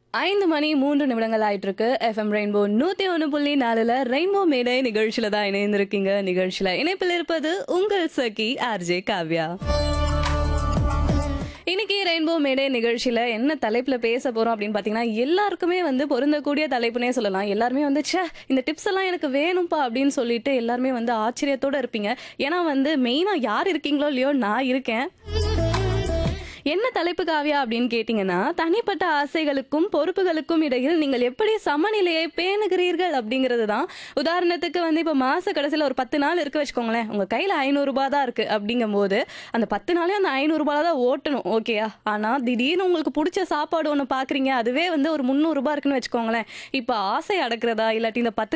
ஐந்து மணி மூன்று நிமிடங்கள் ஆயிட்டு இருக்கு எஃப்எம் ரெயின்போ நூத்தி ஒன்று புள்ளி நாலுல ரெயின்போ மேடை நிகழ்ச்சியில தான் இணைந்திருக்கீங்க நிகழ்ச்சியில இணைப்பில் இருப்பது உங்கள் சகி ஆர்ஜே காவ்யா இன்னைக்கு ரெயின்போ மேடை நிகழ்ச்சியில என்ன தலைப்புல பேச போறோம் அப்படின்னு பாத்தீங்கன்னா எல்லாருக்குமே வந்து பொருந்தக்கூடிய தலைப்புனே சொல்லலாம் எல்லாருமே வந்து ச்சே இந்த டிப்ஸ் எல்லாம் எனக்கு வேணும்ப்பா அப்படின்னு சொல்லிட்டு எல்லாருமே வந்து ஆச்சரியத்தோட இருப்பீங்க ஏன்னா வந்து மெயினா யார் இருக்கீங்களோ இல்லையோ நான் இருக்கேன் என்ன தலைப்பு காவியா அப்படின்னு கேட்டீங்கன்னா தனிப்பட்ட ஆசைகளுக்கும் பொறுப்புகளுக்கும் இடையில் நீங்கள் எப்படி சமநிலையை பேணுகிறீர்கள் அப்படிங்கிறது தான் உதாரணத்துக்கு வந்து இப்போ மாச கடைசியில் ஒரு பத்து நாள் இருக்கு வச்சுக்கோங்களேன் உங்க கையில ஐநூறு ரூபாய் தான் இருக்கு அப்படிங்கும்போது அந்த பத்து நாளே அந்த ஐநூறு ரூபாய் தான் ஓட்டணும் ஓகேயா ஆனா திடீர்னு உங்களுக்கு பிடிச்ச சாப்பாடு ஒன்று பாக்குறீங்க அதுவே வந்து ஒரு முந்நூறு ரூபாய் இருக்குன்னு வச்சுக்கோங்களேன் இப்போ ஆசை அடக்கிறதா இல்லாட்டி இந்த பத்து